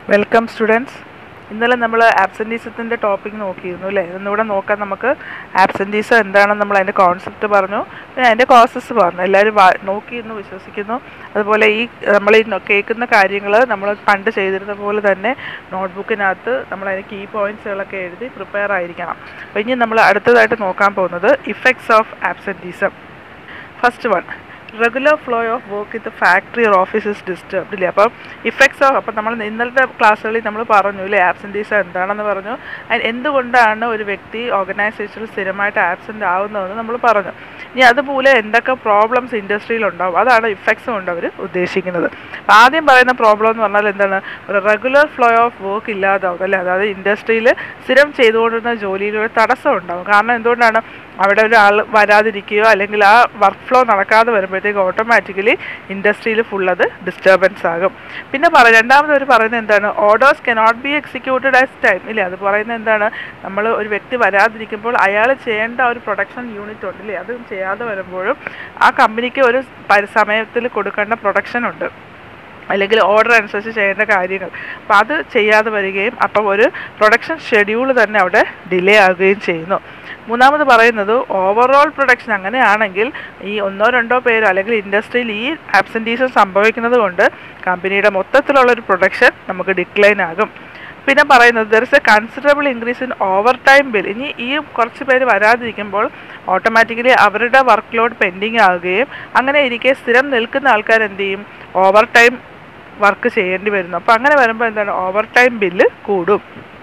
Welcome students ഇന്നലെ നമ്മൾ ആബ്സെൻറ്റീസത്തിൻ്റെ topic നോക്കിയിരുന്നു അല്ലേ ഇന്നിവിടെ നോക്കാൻ നമുക്ക് ആബ്സെൻറ്റീസം എന്താണെന്ന് നമ്മൾ അതിൻ്റെ കോൺസെപ്റ്റ് പറഞ്ഞു പിന്നെ അതിൻ്റെ കോസസ് പറഞ്ഞു എല്ലാവരും വാ നോക്കിയിരുന്നു വിശ്വസിക്കുന്നു അതുപോലെ ഈ നമ്മൾ ഈ നോ- കേൾക്കുന്ന കാര്യങ്ങൾ നമ്മൾ പണ്ട് ചെയ്തിരുന്ന പോലെ തന്നെ നോട്ട്ബുക്കിനകത്ത് നമ്മൾ അതിൻ്റെ കീ പോയിൻറ്റ്സുകളൊക്കെ എഴുതി പ്രിപ്പയർ ആയിരിക്കണം അപ്പോൾ ഇനി നമ്മൾ അടുത്തതായിട്ട് നോക്കാൻ പോകുന്നത് effects of absenteeism first one regular flow of work in the factory or office is disturbed ഇല്ലേ അപ്പം ഇഫക്ട്സ് ഓഫ് അപ്പം നമ്മൾ ഇന്നലത്തെ ക്ലാസ്സുകളിൽ നമ്മൾ പറഞ്ഞു ഇല്ലേ ആബ്സെൻറ്റീസ് എന്താണെന്ന് പറഞ്ഞു അതിന് എന്തുകൊണ്ടാണ് ഒരു വ്യക്തി ഓർഗനൈസേഷനിൽ സ്ഥിരമായിട്ട് ആബ്സെൻ്റ് ആവുന്നതെന്ന് നമ്മൾ പറഞ്ഞു ഇനി അതുപോലെ എന്തൊക്കെ പ്രോബ്ലംസ് ഇൻഡസ്ട്രിയിൽ ഉണ്ടാവും അതാണ് ഇഫക്ട്സ് കൊണ്ട് അവർ ഉദ്ദേശിക്കുന്നത് അപ്പം ആദ്യം പറയുന്ന പ്രോബ്ലം എന്ന് പറഞ്ഞാൽ എന്താണ് ഒരു റെഗുലർ ഫ്ലോ ഓഫ് വർക്ക് ഇല്ലാതാവും അല്ലേ അതായത് ഇൻഡസ്ട്രിയിൽ സ്ഥിരം ചെയ്തുകൊണ്ടിരുന്ന ജോലിയിൽ ഒരു തടസ്സം ഉണ്ടാവും കാരണം എന്തുകൊണ്ടാണ് അവിടെ ഒരാൾ വരാതിരിക്കുകയോ അല്ലെങ്കിൽ ആ വർക്ക് ഫ്ലോ നടക്കാതെ വരുമ്പോഴത്തേക്ക് ഓട്ടോമാറ്റിക്കലി ഇൻഡസ്ട്രിയിൽ ഫുൾ അത് ഡിസ്റ്റർബൻസ് ആകും പിന്നെ പറ രണ്ടാമത് അവർ പറയുന്നത് എന്താണ് orders cannot be executed as time ഇല്ലേ അത് പറയുന്നത് എന്താണ് നമ്മൾ ഒരു വ്യക്തി വരാതിരിക്കുമ്പോൾ അയാൾ ചെയ്യേണ്ട ഒരു പ്രൊഡക്ഷൻ യൂണിറ്റ് ഉണ്ട് ഇല്ലേ അത് ചെയ്യാതെ വരുമ്പോഴും ആ കമ്പനിക്ക് ഒരു പരി- സമയത്തിൽ കൊടുക്കേണ്ട പ്രൊഡക്ഷൻ ഉണ്ട് അല്ലെങ്കിൽ ഓർഡർ അനുസരിച്ച് ചെയ്യേണ്ട കാര്യങ്ങൾ അപ്പോൾ അത് ചെയ്യാതെ വരികയും അപ്പം ഒരു പ്രൊഡക്ഷൻ ഷെഡ്യൂൾ തന്നെ അവിടെ ഡിലേ ആകുകയും ചെയ്യുന്നു മൂന്നാമത് പറയുന്നത് ഓവറോൾ പ്രൊഡക്ഷൻ അങ്ങനെയാണെങ്കിൽ ഈ ഒന്നോ രണ്ടോ പേരോ അല്ലെങ്കിൽ ഇൻഡസ്ട്രിയിൽ ഈ ആബ്സെൻറ്റീസം സംഭവിക്കുന്നത് കൊണ്ട് കമ്പനിയുടെ മൊത്തത്തിലുള്ള ഒരു പ്രൊഡക്ഷൻ നമുക്ക് ഡിക്ലൈൻ ആകും പിന്നെ പറയുന്നത് there is a considerable increase in over time bill ഇനി ഈ കുറച്ച് പേര് വരാതിരിക്കുമ്പോൾ ഓട്ടോമാറ്റിക്കലി അവരുടെ വർക്ക് ലോഡ് പെൻഡിങ് ആവുകയും അങ്ങനെ ഇരിക്കെ സ്ഥിരം നിൽക്കുന്ന ആൾക്കാർ എന്ത് ചെയ്യും ഓവർ ടൈം വർക്ക് ചെയ്യേണ്ടി വരുന്നു അപ്പോൾ അങ്ങനെ വരുമ്പോൾ എന്താണ് ഓവർ ടൈം ബില്ല് കൂടും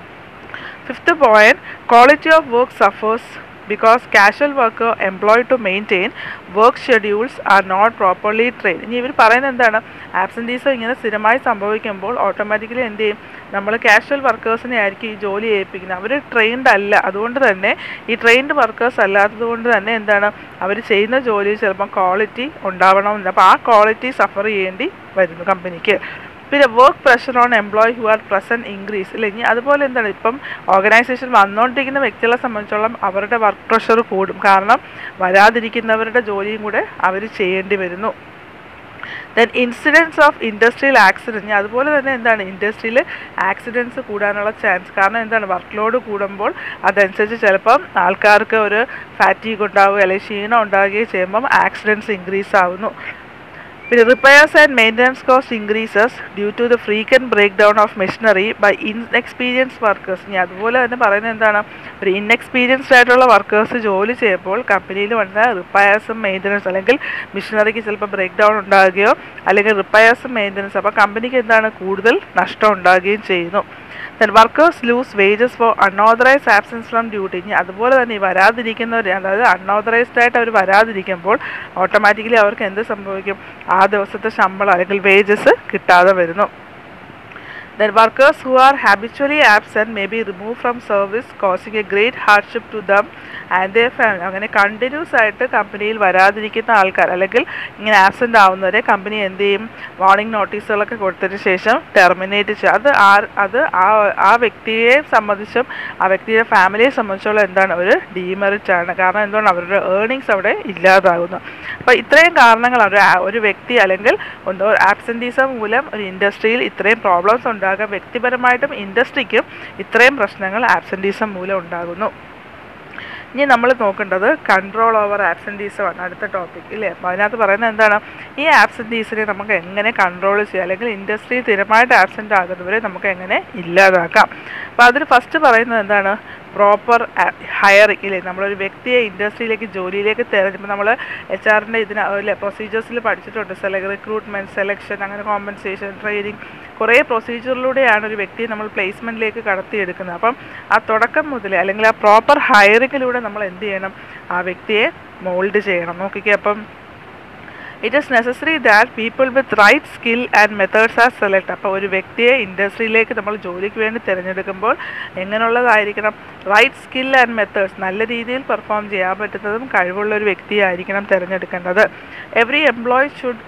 fifth point quality of work suffers because casual worker employ to maintain work schedules are not properly train ഇനി ഇവർ പറയുന്നത് എന്താണ് ആബ്സെൻറ്റീസം ഇങ്ങനെ സ്ഥിരമായി സംഭവിക്കുമ്പോൾ ഓട്ടോമാറ്റിക്കലി എന്ത് ചെയ്യും നമ്മൾ കാഷ്വൽ വർക്കേഴ്സിനെ ആയിരിക്കും ഈ ജോലി ഏൽപ്പിക്കുന്നത് അവർ ട്രെയിൻഡ് അല്ല അതുകൊണ്ട് തന്നെ ഈ ട്രെയിൻഡ് വർക്കേഴ്സ് അല്ലാത്തത് കൊണ്ട് തന്നെ എന്താണ് അവർ ചെയ്യുന്ന ജോലി ചിലപ്പോൾ ക്വാളിറ്റി ഉണ്ടാവണമെന്നില്ല അപ്പോൾ ആ ക്വാളിറ്റി സഫർ ചെയ്യേണ്ടി വരുന്നു കമ്പനിക്ക് പിന്നെ work pressure on employee who are present increase ഇല്ല ഇനി അതുപോലെ എന്താണ് ഇപ്പം ഓർഗനൈസേഷൻ വന്നുകൊണ്ടിരിക്കുന്ന വ്യക്തികളെ സംബന്ധിച്ചോളം അവരുടെ വർക്ക് പ്രഷർ കൂടും കാരണം വരാതിരിക്കുന്നവരുടെ ജോലിയും കൂടെ അവർ ചെയ്യേണ്ടി വരുന്നു then incidence of industrial accident അതുപോലെ തന്നെ എന്താണ് ഇൻഡസ്ട്രിയിൽ ആക്സിഡൻറ്റ്സ് കൂടാനുള്ള ചാൻസ് കാരണം എന്താണ് വർക്ക് ലോഡ് കൂടുമ്പോൾ അതനുസരിച്ച് ചിലപ്പം ആൾക്കാർക്ക് ഒരു ഫാറ്റീഗ് ഉണ്ടാവുകയോ അല്ലെങ്കിൽ ക്ഷീണം ഉണ്ടാവുകയോ ചെയ്യുമ്പം ആക്സിഡൻറ്റ്സ് ഇൻക്രീസ് ആവുന്നു പിന്നെ repairs and maintenance cost increases due to the frequent break down of machinery by inexperience workers ഇനി അതുപോലെ തന്നെ പറയുന്നത് എന്താണ് ഒരു ഇൻഎക്സ്പീരിയൻസ്ഡ് ആയിട്ടുള്ള വർക്കേഴ്സ് ജോലി ചെയ്യുമ്പോൾ കമ്പനിയിൽ വന്ന റിപ്പയർസും മെയിൻ്റനൻസ് അല്ലെങ്കിൽ മെഷീനറിക്ക് ചിലപ്പോൾ ബ്രേക്ക് ഡൗൺ ഉണ്ടാകുകയോ അല്ലെങ്കിൽ റിപ്പയർസും മെയിൻ്റനൻസ് അപ്പോൾ കമ്പനിക്ക് എന്താണ് കൂടുതൽ നഷ്ടം ഉണ്ടാകുകയും ചെയ്യുന്നു then workers lose wages for unauthorised absence from duty ഇനി അതുപോലെ തന്നെ ഈ വരാതിരിക്കുന്നവർ അതായത് അൺഓതറൈസ്ഡ് ആയിട്ട് അവർ വരാതിരിക്കുമ്പോൾ ഓട്ടോമാറ്റിക്കലി അവർക്ക് എന്ത് സംഭവിക്കും ആ ദിവസത്തെ ശമ്പളം അല്ലെങ്കിൽ വേജസ് കിട്ടാതെ വരുന്നു then workers who are habitually absent may be remove from service causing a great hardship to them and the family അങ്ങനെ കണ്ടിന്യൂസ് ആയിട്ട് കമ്പനിയിൽ വരാതിരിക്കുന്ന ആൾക്കാർ അല്ലെങ്കിൽ ഇങ്ങനെ ആബ്സെൻ്റ് ആവുന്നവരെ കമ്പനി എന്ത് ചെയ്യും വാർണിംഗ് നോട്ടീസുകളൊക്കെ കൊടുത്തതിന് ശേഷം ടെർമിനേറ്റ് ചെയ്യും അത് ആ അത് ആ ആ വ്യക്തിയെ സംബന്ധിച്ചും ആ വ്യക്തിയുടെ ഫാമിലിയെ സംബന്ധിച്ചോളം എന്താണ് ഒരു ഡീമെറിറ്റ് ആണ് കാരണം എന്തുകൊണ്ട് അവരുടെ ഏർണിങ്സ് അവിടെ ഇല്ലാതാകുന്നു അപ്പോൾ ഇത്രയും കാരണങ്ങളാണ് ഒരു ആ- ഒരു വ്യക്തി അല്ലെങ്കിൽ ഒന്ന് ആബ്സെൻറ്റീസം മൂലം ഒരു ഇൻഡസ്ട്രിയിൽ ഇത്രയും പ്രോബ്ലംസ് ഉണ്ടാകാം വ്യക്തിപരമായിട്ടും ഇൻഡസ്ട്രിക്കും ഇത്രയും പ്രശ്നങ്ങൾ ആബ്സെൻറ്റീസം മൂലം ഉണ്ടാകുന്നു ഇനി നമ്മൾ നോക്കേണ്ടത് കൺട്രോൾ ഓവർ ആബ്സെൻറ്റീസം ആണ് അടുത്ത ടോപ്പിക് ഇല്ലേ അപ്പോൾ അതിനകത്ത് പറയുന്നത് എന്താണ് ഈ ആബ്സെൻറ്റീസിനെ നമുക്ക് എങ്ങനെ കൺട്രോൾ ചെയ്യാം അല്ലെങ്കിൽ ഇൻഡസ്ട്രി സ്ഥിരമായിട്ട് ആബ്സെൻ്റ് ആകുന്നവരെ നമുക്ക് എങ്ങനെ ഇല്ലാതാക്കാം അപ്പോൾ അതിൽ ഫസ്റ്റ് പറയുന്നത് എന്താണ് പ്രോപ്പർ ഹയറിംഗ് ഇല്ലേ നമ്മളൊരു വ്യക്തിയെ ഇൻഡസ്ട്രിയിലേക്ക് ജോലിയിലേക്ക് തിരഞ്ഞപ്പോൾ നമ്മൾ എച്ച് ആറിൻ്റെ ഇതിന് അല്ലേ പ്രൊസീജിയേഴ്സിൽ പഠിച്ചിട്ടുണ്ട് സെല റിക്രൂട്ട്മെൻറ്റ് സെലക്ഷൻ അങ്ങനെ കോമ്പൻസേഷൻ ട്രെയിനിങ് കുറേ പ്രൊസീജിയറിലൂടെയാണ് ഒരു വ്യക്തിയെ നമ്മൾ പ്ലേസ്മെൻറ്റിലേക്ക് കടത്തിയെടുക്കുന്നത് അപ്പം ആ തുടക്കം മുതലേ അല്ലെങ്കിൽ ആ പ്രോപ്പർ ഹയറിങ്ങിലൂടെ നമ്മൾ എന്ത് ചെയ്യണം ആ വ്യക്തിയെ മോൾഡ് ചെയ്യണം നോക്കിക്കേ അപ്പം it is necessary that people with right skill and methods are select അപ്പോൾ ഒരു വ്യക്തിയെ ഇൻഡസ്ട്രിയിലേക്ക് നമ്മൾ ജോലിക്ക് വേണ്ടി തിരഞ്ഞെടുക്കുമ്പോൾ എങ്ങനെയുള്ളതായിരിക്കണം റൈറ്റ് സ്കിൽ ആൻഡ് മെത്തേഡ്സ് നല്ല രീതിയിൽ പെർഫോം ചെയ്യാൻ പറ്റുന്നതും കഴിവുള്ള ഒരു വ്യക്തിയായിരിക്കണം തിരഞ്ഞെടുക്കേണ്ടത് every employee should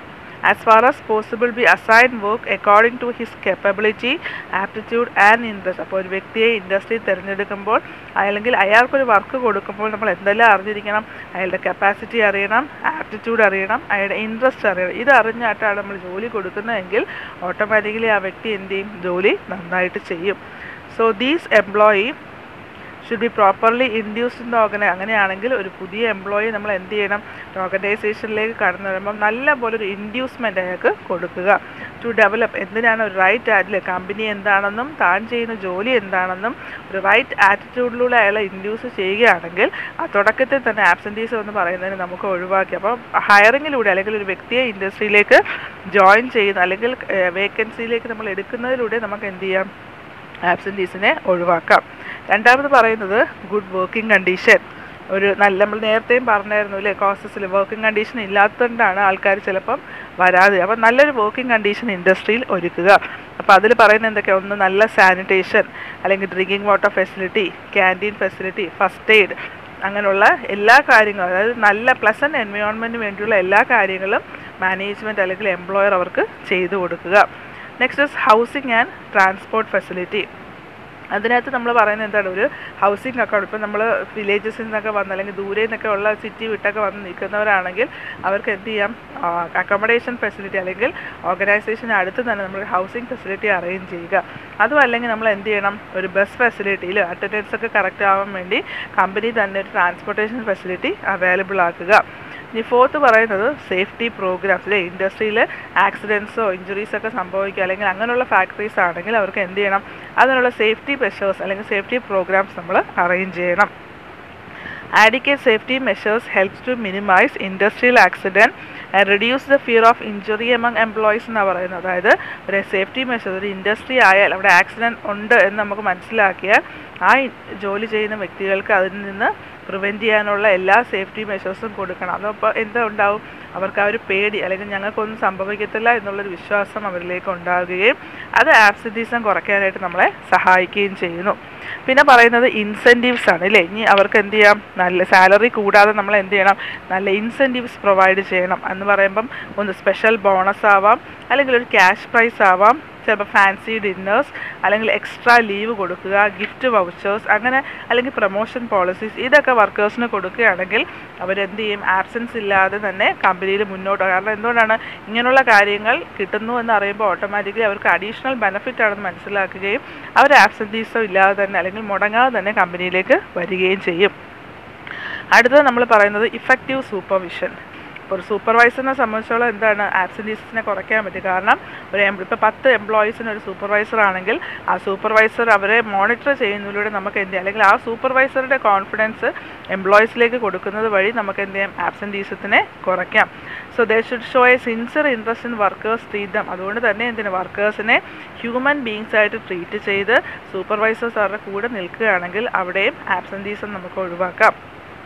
as far as possible be assign work according to his capability aptitude and interest അപ്പോൾ ഒരു വ്യക്തിയെ ഇൻഡസ്ട്രി തിരഞ്ഞെടുക്കുമ്പോൾ അല്ലെങ്കിൽ അയാൾക്കൊരു വർക്ക് കൊടുക്കുമ്പോൾ നമ്മൾ എന്തെല്ലാം അറിഞ്ഞിരിക്കണം അയാളുടെ കപ്പാസിറ്റി അറിയണം ആപ്റ്റിറ്റ്യൂഡ് അറിയണം അയാളുടെ ഇൻട്രസ്റ്റ് അറിയണം ഇത് അറിഞ്ഞായിട്ടാണ് നമ്മൾ ജോലി കൊടുക്കുന്നതെങ്കിൽ ഓട്ടോമാറ്റിക്കലി ആ വ്യക്തി എന്ത് ചെയ്യും ജോലി നന്നായിട്ട് ചെയ്യും so these employee should be properly induced in the ഓർഗനൈ അങ്ങനെയാണെങ്കിൽ ഒരു പുതിയ എംപ്ലോയി നമ്മൾ എന്ത് ചെയ്യണം ഓർഗനൈസേഷനിലേക്ക് കടന്നു വരുമ്പം നല്ല പോലെ ഒരു ഇൻഡ്യൂസ്മെൻ്റ് അയാൾക്ക് കൊടുക്കുക ടു ഡെവലപ്പ് എന്തിനാണ് ഒരു റൈറ്റ് ആറ്റിൽ കമ്പനി എന്താണെന്നും താൻ ചെയ്യുന്ന ജോലി എന്താണെന്നും ഒരു റൈറ്റ് ആറ്റിറ്റ്യൂഡിലൂടെ അയാളെ ഇൻഡ്യൂസ് ചെയ്യുകയാണെങ്കിൽ ആ തുടക്കത്തിൽ തന്നെ ആബ്സെൻറ്റീസ് എന്ന് പറയുന്നതിന് നമുക്ക് ഒഴിവാക്കി അപ്പം ഹയറിങ്ങിലൂടെ അല്ലെങ്കിൽ ഒരു വ്യക്തിയെ ഇൻഡസ്ട്രിയിലേക്ക് ജോയിൻ ചെയ്യുന്ന അല്ലെങ്കിൽ വേക്കൻസിയിലേക്ക് നമ്മൾ എടുക്കുന്നതിലൂടെ നമുക്ക് എന്ത് ചെയ്യാം ആബ്സെൻറ്റീസിനെ ഒഴിവാക്കാം രണ്ടാമത് പറയുന്നത് ഗുഡ് വർക്കിംഗ് കണ്ടീഷൻ ഒരു നല്ല നമ്മൾ നേരത്തെയും പറഞ്ഞായിരുന്നു അല്ലേ കോസസിൽ വർക്കിംഗ് കണ്ടീഷൻ ഇല്ലാത്തതുകൊണ്ടാണ് ആൾക്കാർ ചിലപ്പം വരാതെ അപ്പം നല്ലൊരു വർക്കിംഗ് കണ്ടീഷൻ ഇൻഡസ്ട്രിയിൽ ഒരുക്കുക അപ്പോൾ അതിൽ പറയുന്നത് എന്തൊക്കെയാണ് ഒന്ന് നല്ല സാനിറ്റേഷൻ അല്ലെങ്കിൽ drinking water facility canteen facility first aid അങ്ങനെയുള്ള എല്ലാ കാര്യങ്ങളും അതായത് നല്ല പ്ലസൻറ്റ് എൻവയോൺമെൻറ്റിന് വേണ്ടിയുള്ള എല്ലാ കാര്യങ്ങളും മാനേജ്മെൻറ്റ് അല്ലെങ്കിൽ എംപ്ലോയർ അവർക്ക് ചെയ്തു കൊടുക്കുക next is housing and transport facility അതിനകത്ത് നമ്മൾ പറയുന്നത് എന്താണ് ഒരു ഹൗസിംഗ് അക്കൗണ്ട് ഇപ്പം നമ്മൾ വില്ലേജസിൽ നിന്നൊക്കെ വന്ന് അല്ലെങ്കിൽ ദൂരെ നിന്നൊക്കെ ഉള്ള സിറ്റി വിട്ടൊക്കെ വന്ന് നിൽക്കുന്നവരാണെങ്കിൽ അവർക്ക് എന്ത് ചെയ്യാം അക്കോമഡേഷൻ ഫെസിലിറ്റി അല്ലെങ്കിൽ ഓർഗനൈസേഷൻ അടുത്ത് തന്നെ നമ്മൾ ഹൗസിംഗ് ഫെസിലിറ്റി അറേഞ്ച് ചെയ്യുക അതും അല്ലെങ്കിൽ നമ്മൾ എന്ത് ചെയ്യണം ഒരു ബസ് ഫെസിലിറ്റിയിൽ അറ്റൻഡൻസ് ഒക്കെ കറക്റ്റ് ആവാൻ വേണ്ടി കമ്പനി തന്നെ ഒരു ട്രാൻസ്പോർട്ടേഷൻ ഫെസിലിറ്റി അവൈലബിൾ ആക്കുക ഇനി ഫോർത്ത് പറയുന്നത് സേഫ്റ്റി പ്രോഗ്രാംസ് അല്ലെ ഇൻഡസ്ട്രിയിൽ ആക്സിഡൻസോ ഇഞ്ചുറീസ് ഒക്കെ സംഭവിക്കുക അല്ലെങ്കിൽ അങ്ങനെയുള്ള ഫാക്ടറീസ് ആണെങ്കിൽ അവർക്ക് എന്ത് ചെയ്യണം അതിനുള്ള സേഫ്റ്റി മെഷേഴ്സ് അല്ലെങ്കിൽ സേഫ്റ്റി പ്രോഗ്രാംസ് നമ്മൾ അറേഞ്ച് ചെയ്യണം adequate safety measures helps to minimise industrial accident and reduce the fear of injury among employees എന്നാണ് പറയുന്നത് അതായത് ഒരു സേഫ്റ്റി മെഷേഴ്സ് ഒരു ഇൻഡസ്ട്രി ആയാൽ അവിടെ ആക്സിഡൻറ്റ് ഉണ്ട് എന്ന് നമുക്ക് മനസ്സിലാക്കിയാൽ ആ ജോലി ചെയ്യുന്ന വ്യക്തികൾക്ക് അതിൽ നിന്ന് പ്രിവെൻറ്റ് ചെയ്യാനുള്ള എല്ലാ സേഫ്റ്റി മെഷേഴ്സും കൊടുക്കണം അതപ്പോൾ എന്താ ഉണ്ടാവും അവർക്ക് ആ ഒരു പേടി അല്ലെങ്കിൽ ഞങ്ങൾക്കൊന്നും സംഭവിക്കത്തില്ല എന്നുള്ളൊരു വിശ്വാസം അവരിലേക്ക് ഉണ്ടാകുകയും അത് ആബ്സിറ്റീസം കുറയ്ക്കാനായിട്ട് നമ്മളെ സഹായിക്കുകയും ചെയ്യുന്നു പിന്നെ പറയുന്നത് ഇൻസെൻറ്റീവ്സ് ആണ് അല്ലേ ഇനി അവർക്ക് എന്ത് ചെയ്യാം നല്ല സാലറി കൂടാതെ നമ്മൾ എന്ത് ചെയ്യണം നല്ല ഇൻസെൻറ്റീവ്സ് പ്രൊവൈഡ് ചെയ്യണം എന്ന് പറയുമ്പം ഒന്ന് സ്പെഷ്യൽ ബോണസ് ആവാം അല്ലെങ്കിൽ ഒരു ക്യാഷ് പ്രൈസ് ആവാം ചിലപ്പോൾ ഫാൻസി ഡിന്നേഴ്സ് അല്ലെങ്കിൽ എക്സ്ട്രാ ലീവ് കൊടുക്കുക ഗിഫ്റ്റ് വൗച്ചേഴ്സ് അങ്ങനെ അല്ലെങ്കിൽ പ്രൊമോഷൻ പോളിസീസ് ഇതൊക്കെ വർക്കേഴ്സിന് കൊടുക്കുകയാണെങ്കിൽ അവരെന്ത് ചെയ്യും ആബ്സെൻസ് ഇല്ലാതെ തന്നെ കമ്പനിയിൽ മുന്നോട്ട് കാരണം എന്തുകൊണ്ടാണ് ഇങ്ങനെയുള്ള കാര്യങ്ങൾ കിട്ടുന്നു എന്ന് അറിയുമ്പോൾ ഓട്ടോമാറ്റിക്കലി അവർക്ക് അഡീഷണൽ ബെനിഫിറ്റ് ആണെന്ന് മനസ്സിലാക്കുകയും അവർ ആബ്സെൻറ്റീസോ ഇല്ലാതെ തന്നെ അല്ലെങ്കിൽ മുടങ്ങാതെ തന്നെ കമ്പനിയിലേക്ക് വരികയും ചെയ്യും അടുത്തത് നമ്മൾ പറയുന്നത് ഇഫക്റ്റീവ് സൂപ്പർവിഷൻ ഇപ്പോൾ ഒരു സൂപ്പർവൈസറിനെ സംബന്ധിച്ചോളം എന്താണ് ആബ്സെൻറ്റീസിനെ കുറയ്ക്കാൻ പറ്റും കാരണം ഒരു ഇപ്പോൾ പത്ത് എംപ്ലോയീസിന് ഒരു സൂപ്പർവൈസർ ആണെങ്കിൽ ആ സൂപ്പർവൈസർ അവരെ മോണിറ്റർ ചെയ്യുന്നതിലൂടെ നമുക്ക് എന്ത് ചെയ്യാം അല്ലെങ്കിൽ ആ സൂപ്പർവൈസറുടെ കോൺഫിഡൻസ് എംപ്ലോയീസിലേക്ക് കൊടുക്കുന്നത് വഴി നമുക്ക് എന്ത് ചെയ്യാം ആബ്സെൻറ്റീസത്തിനെ കുറയ്ക്കാം so they should show a sincere interest in workers treat them അതുകൊണ്ട് തന്നെ എന്തിന് വർക്കേഴ്സിനെ ഹ്യൂമൻ ബീങ്സ് ആയിട്ട് ട്രീറ്റ് ചെയ്ത് സൂപ്പർവൈസേഴ്സ് അവരുടെ കൂടെ നിൽക്കുകയാണെങ്കിൽ അവിടെയും ആബ്സെൻറ്റീസം നമുക്ക് ഒഴിവാക്കാം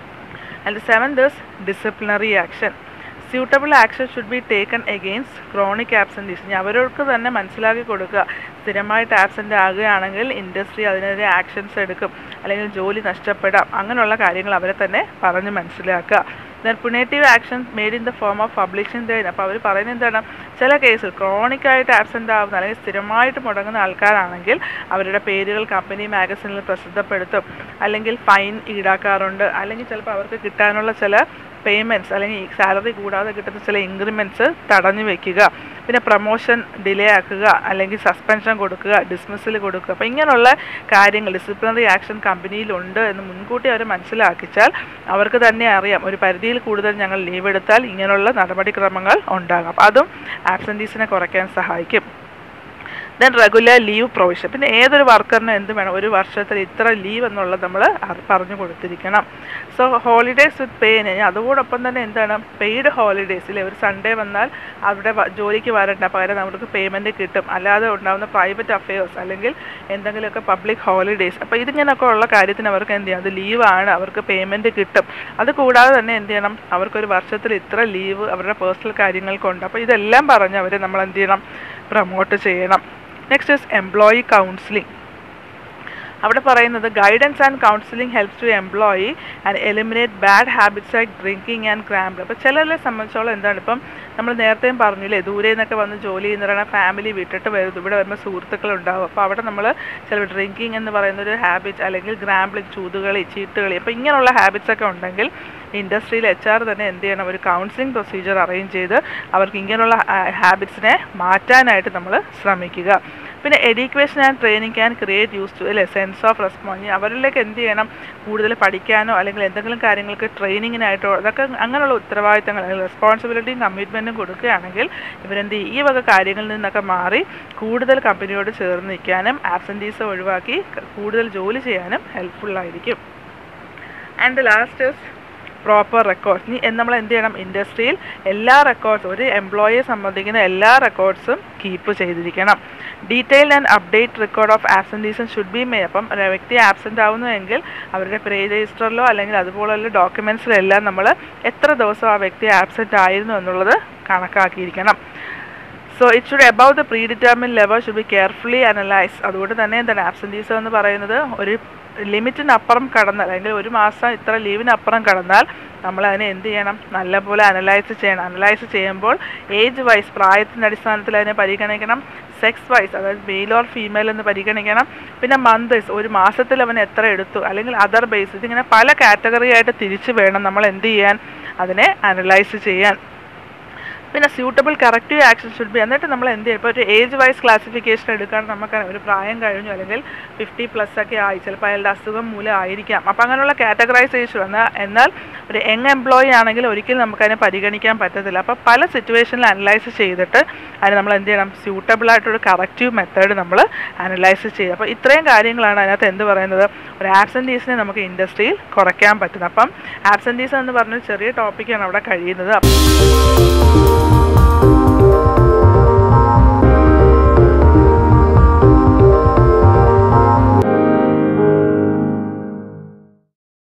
and seventh is disciplinary action suitable action should be taken against chronic absentees ഇനി അവർക്ക് തന്നെ മനസ്സിലാക്കി കൊടുക്കുക സ്ഥിരമായിട്ട് ആബ്സെൻ്റ് ആകുകയാണെങ്കിൽ ഇൻഡസ്ട്രി അതിനെതിരെ ആക്ഷൻസ് എടുക്കും അല്ലെങ്കിൽ ജോലി നഷ്ടപ്പെടാം അങ്ങനെയുള്ള കാര്യങ്ങൾ അവരെ തന്നെ പറഞ്ഞ് മനസ്സിലാക്കുക then punitive action made in the form of publishing ദൈൻ അപ്പോൾ അവർ പറയുന്നത് എന്താണ് ചില കേസിൽ ക്രോണിക്കായിട്ട് ആബ്സെൻ്റ് ആവുന്ന അല്ലെങ്കിൽ സ്ഥിരമായിട്ട് മുടങ്ങുന്ന ആൾക്കാരാണെങ്കിൽ അവരുടെ പേരുകൾ കമ്പനി മാഗസിനിൽ പ്രസിദ്ധപ്പെടുത്തും അല്ലെങ്കിൽ ഫൈൻ ഈടാക്കാറുണ്ട് അല്ലെങ്കിൽ ചിലപ്പോൾ അവർക്ക് കിട്ടാനുള്ള ചില പേയ്മെൻറ്റ്സ് അല്ലെങ്കിൽ സാലറി കൂടാതെ കിട്ടുന്ന ചില ഇൻക്രിമെൻറ്റ്സ് തടഞ്ഞു വെക്കുക പിന്നെ പ്രൊമോഷൻ ഡിലേ ആക്കുക അല്ലെങ്കിൽ സസ്പെൻഷൻ കൊടുക്കുക ഡിസ്മിസിൽ കൊടുക്കുക അപ്പോൾ ഇങ്ങനെയുള്ള കാര്യങ്ങൾ ഡിസിപ്ലിനറി ആക്ഷൻ കമ്പനിയിലുണ്ട് എന്ന് മുൻകൂട്ടി അവർ മനസ്സിലാക്കിച്ചാൽ അവർക്ക് തന്നെ അറിയാം ഒരു പരിധിയിൽ കൂടുതൽ ഞങ്ങൾ ലീവ് എടുത്താൽ ഇങ്ങനെയുള്ള നടപടിക്രമങ്ങൾ ഉണ്ടാകും അപ്പോൾ അതും ആബ്സെൻറ്റീസിനെ കുറയ്ക്കാൻ സഹായിക്കും ദെൻ റെഗുലർ ലീവ് പ്രൊവിഷൻ പിന്നെ ഏതൊരു വർക്കറിനും എന്ത് വേണം ഒരു വർഷത്തിൽ ഇത്ര ലീവ് എന്നുള്ളത് നമ്മൾ പറഞ്ഞു കൊടുത്തിരിക്കണം സോ ഹോളിഡേയ്സ് വിത്ത് പേ അതോടൊപ്പം തന്നെ എന്താണ് പെയ്ഡ് ഹോളിഡേയ്സിൽ ഒരു സൺഡേ വന്നാൽ അവിടെ വ- ജോലിക്ക് വരണ്ട പകരം നമുക്ക് പേയ്മെൻറ്റ് കിട്ടും അല്ലാതെ ഉണ്ടാകുന്ന പ്രൈവറ്റ് അഫയേഴ്സ് അല്ലെങ്കിൽ എന്തെങ്കിലുമൊക്കെ പബ്ലിക് ഹോളിഡേയ്സ് അപ്പോൾ ഇതിങ്ങനെയൊക്കെ ഉള്ള കാര്യത്തിന് അവർക്ക് എന്ത് ചെയ്യണം അത് ലീവാണ് അവർക്ക് പേയ്മെൻറ്റ് കിട്ടും അത് കൂടാതെ തന്നെ എന്ത് ചെയ്യണം അവർക്കൊരു വർഷത്തിൽ ഇത്ര ലീവ് അവരുടെ പേഴ്സണൽ കാര്യങ്ങൾക്കുണ്ട് അപ്പോൾ ഇതെല്ലാം പറഞ്ഞ് അവരെ നമ്മൾ എന്ത് ചെയ്യണം പ്രൊമോട്ട് ചെയ്യണം നെക്സ്റ്റ് ഇസ് എംപ്ലോയി കൗൺസിലിംഗ് അവിടെ പറയുന്നത് guidance and counselling helps to employee and eliminate bad habits like drinking and gambling അപ്പോൾ ചിലരെ സംബന്ധിച്ചോളം എന്താണ് ഇപ്പം നമ്മൾ നേരത്തെയും പറഞ്ഞില്ലേ ദൂരെ നിന്നൊക്കെ വന്ന് ജോലി ചെയ്യുന്നവരാണ് ഫാമിലി വിട്ടിട്ട് വരും ഇവിടെ വരുമ്പോൾ സുഹൃത്തുക്കളുണ്ടാവും അപ്പോൾ അവിടെ നമ്മൾ ചില ഡ്രിങ്കിങ് എന്ന് പറയുന്ന ഒരു ഹാബിറ്റ് അല്ലെങ്കിൽ ഗ്രാമ്പിളിങ് ചൂതുകളി ചീട്ടുകളി അപ്പോൾ ഇങ്ങനെയുള്ള ഹാബിറ്റ്സ് ഒക്കെ ഉണ്ടെങ്കിൽ ഇൻഡസ്ട്രിയിൽ എച്ച് ആർ തന്നെ എന്ത് ചെയ്യണം ഒരു കൗൺസിലിംഗ് പ്രൊസീജിയർ അറേഞ്ച് ചെയ്ത് അവർക്ക് ഇങ്ങനെയുള്ള ഹാബിറ്റ്സിനെ മാറ്റാനായിട്ട് നമ്മൾ ശ്രമിക്കുക പിന്നെ education and training can create use to അല്ലേ സെൻസ് ഓഫ് റെസ്പോൺസ് അവരിലേക്ക് എന്ത് ചെയ്യണം കൂടുതൽ പഠിക്കാനോ അല്ലെങ്കിൽ എന്തെങ്കിലും കാര്യങ്ങൾക്ക് ട്രെയിനിങ്ങിനായിട്ടോ അതൊക്കെ അങ്ങനെയുള്ള ഉത്തരവാദിത്തങ്ങൾ അല്ലെങ്കിൽ റെസ്പോൺസിബിലിറ്റിയും കമ്മിറ്റ്മെൻറ്റും കൊടുക്കുകയാണെങ്കിൽ ഇവരെന്ത് ചെയ്യും? ഈ വക കാര്യങ്ങളിൽ നിന്നൊക്കെ മാറി കൂടുതൽ കമ്പനിയോട് ചേർന്ന് നിൽക്കാനും ആബ്സെൻറ്റീസ് ഒഴിവാക്കി കൂടുതൽ ജോലി ചെയ്യാനും ഹെൽപ്ഫുള്ളായിരിക്കും and the last is proper records ഇനി നമ്മൾ എന്ത് ചെയ്യണം ഇൻഡസ്ട്രിയിൽ എല്ലാ റെക്കോർഡ്സും ഒരു എംപ്ലോയിയെ സംബന്ധിക്കുന്ന എല്ലാ റെക്കോർഡ്സും കീപ്പ് ചെയ്തിരിക്കണം detail and update record of ആബ്സെൻറ്റീസും ഷുഡ് ബി മേ അപ്പം ഒരു വ്യക്തി ആബ്സെൻ്റ് ആവുന്നുവെങ്കിൽ അവരുടെ പേ രജിസ്റ്ററിലോ അല്ലെങ്കിൽ അതുപോലുള്ള ഡോക്യുമെൻറ്റ്സിലെല്ലാം നമ്മൾ എത്ര ദിവസം ആ വ്യക്തി ആബ്സെൻ്റ് ആയിരുന്നു എന്നുള്ളത് കണക്കാക്കിയിരിക്കണം so it should above the pre determine level should be carefully analyse അതുകൊണ്ട് തന്നെ എന്താണ് ആബ്സെൻറ്റീസ് എന്ന് പറയുന്നത് ഒരു ലിമിറ്റിനപ്പുറം കടന്നാൽ അല്ലെങ്കിൽ ഒരു മാസം ഇത്ര ലീവിനപ്പുറം കടന്നാൽ നമ്മൾ അതിനെ എന്ത് ചെയ്യണം നല്ലപോലെ അനലൈസ് ചെയ്യണം അനലൈസ് ചെയ്യുമ്പോൾ ഏജ് വൈസ് പ്രായത്തിൻ്റെ അടിസ്ഥാനത്തിൽ അതിനെ പരിഗണിക്കണം സെക്സ് വൈസ് അതായത് മെയിൽ ഓർ ഫീമെയിൽ എന്ന് പരിഗണിക്കണം പിന്നെ മന്ത്സ് ഒരു മാസത്തിൽ അവൻ എത്ര എടുത്തു അല്ലെങ്കിൽ അതർ ബേസ് ഇതിങ്ങനെ പല കാറ്റഗറി ആയിട്ട് തിരിച്ച് വേണം നമ്മൾ എന്ത് ചെയ്യാൻ അതിനെ അനലൈസ് ചെയ്യാൻ പിന്നെ suitable corrective action should be എന്നിട്ട് നമ്മൾ എന്ത് ചെയ്യും ഇപ്പോൾ ഒരു ഏജ് വൈസ് ക്ലാസിഫിക്കേഷൻ എടുക്കാൻ നമുക്ക് ഒരു പ്രായം കഴിഞ്ഞു അല്ലെങ്കിൽ ഫിഫ്റ്റി പ്ലസ് ഒക്കെ ആയി ചിലപ്പോൾ അയാളുടെ അസുഖം മൂലം ആയിരിക്കാം അപ്പോൾ അങ്ങനെയുള്ള കാറ്റഗറൈസേഷൻ എന്നാൽ എന്നാൽ ഒരു യങ് എംപ്ലോയി ആണെങ്കിൽ ഒരിക്കലും നമുക്കതിനെ പരിഗണിക്കാൻ പറ്റത്തില്ല അപ്പോൾ പല സിറ്റുവേഷനിൽ അനലൈസ് ചെയ്തിട്ട് അതിന് നമ്മൾ എന്ത് ചെയ്യണം സ്യൂട്ടബിൾ ആയിട്ടൊരു കറക്റ്റീവ് മെത്തേഡ് നമ്മൾ അനലൈസ് ചെയ്യുക അപ്പോൾ ഇത്രയും കാര്യങ്ങളാണ് അതിനകത്ത് എന്ത് പറയുന്നത് ഒരു ആബ്സെൻറ്റീസിനെ നമുക്ക് ഇൻഡസ്ട്രിയിൽ കുറയ്ക്കാൻ പറ്റുന്നത് അപ്പം ആബ്സെൻറ്റീസ് എന്ന് പറഞ്ഞൊരു ചെറിയ ടോപ്പിക്കാണ് അവിടെ കഴിയുന്നത്